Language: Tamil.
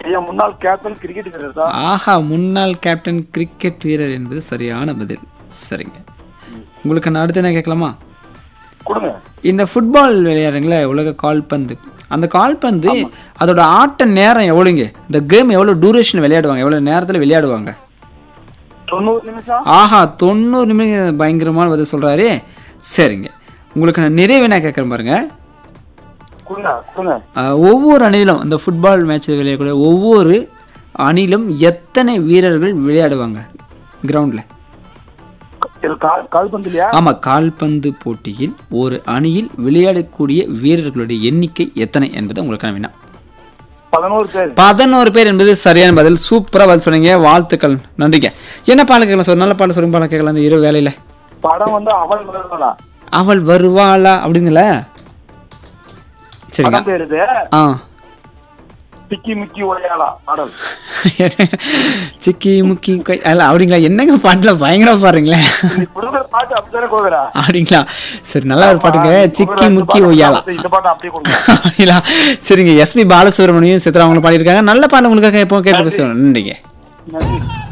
ஐயா முன்னாள் கேப்டன் கிரிக்கெட் வீரர் தான் ஆஹா முன்னாள் கேப்டன் கிரிக்கெட் வீரர் என்பது சரியான பதில் சரிங்க உங்களுக்கு நான் அடுத்து என்ன கேட்கலாமா கொடுங்க இந்த ஃபுட்பால் விளையாடுறீங்களே உலக கால்பந்து அந்த கால்பந்து அதோட ஆட்ட நேரம் எவ்வளோங்க இந்த கேம் எவ்வளோ டூரேஷன் விளையாடுவாங்க எவ்வளோ நேரத்தில் விளையாடுவாங்க தொண்ணூறு நிமிஷம் ஆஹா தொண்ணூறு நிமிடம் பயங்கரமான பதில் சொல்கிறாரு சரிங்க உங்களுக்கு நான் நிறைவு என்ன கேட்குறேன் பாருங்க கொடுங்க கொடுங்க ஆஹ், ஒவ்வொரு அணியிலும் இந்த ஃபுட்பால் மேட்ச் விளையாடக்கூடிய ஒவ்வொரு அணியிலும் எத்தனை வீரர்கள் விளையாடுவாங்க கிரவுண்டில் இது கால் கால்பந்து இல்லையா ஆமாம் கால்பந்து போட்டியில் ஒரு அணியில் விளையாடக்கூடிய வீரர்களுடைய எண்ணிக்கை எத்தனை என்பது உங்களுக்கான வினா பதினோரு பேர் பதினோரு பேர் என்பது சரியான பதில் சூப்பரா பதில் சொன்னீங்க வாழ்த்துக்கள் நன்றிங்க என்ன பாடம் கேட்கலாம் சார் நல்ல பாடம் சொல்லுங்க பாடம் கேட்கலாம் இந்த இரவு வேலையில படம் வந்து அவள் வருவதா அவள் வருவாளா அப்படிங்கல சரிங்க படம் பேருது ஆ திக்கி மிக்கி ஒளையாளா பாடல் சிக்கி முக்கி கை அல்ல அப்படிங்களா என்னங்க பாட்டுல பயங்கரமா பாருங்களேன் நீ கொடுக்குற பாட்டு அப்படித்தானே கொடுக்குறா அப்படிங்களா சரி நல்லா ஒரு பாட்டுங்க சிக்கி முக்கி ஒய்யாலா இந்த பாட்டு அப்படியே கொடுங்க அப்படிங்களா சரிங்க எஸ்பி பாலசுப்ரமணியம் சித்ரா அவங்களும் பாடியிருக்காங்க நல்ல பாட்டு உங்களுக்காக எப்போ கேட்டு பேசுவோம் நன்றிங்க நன்றி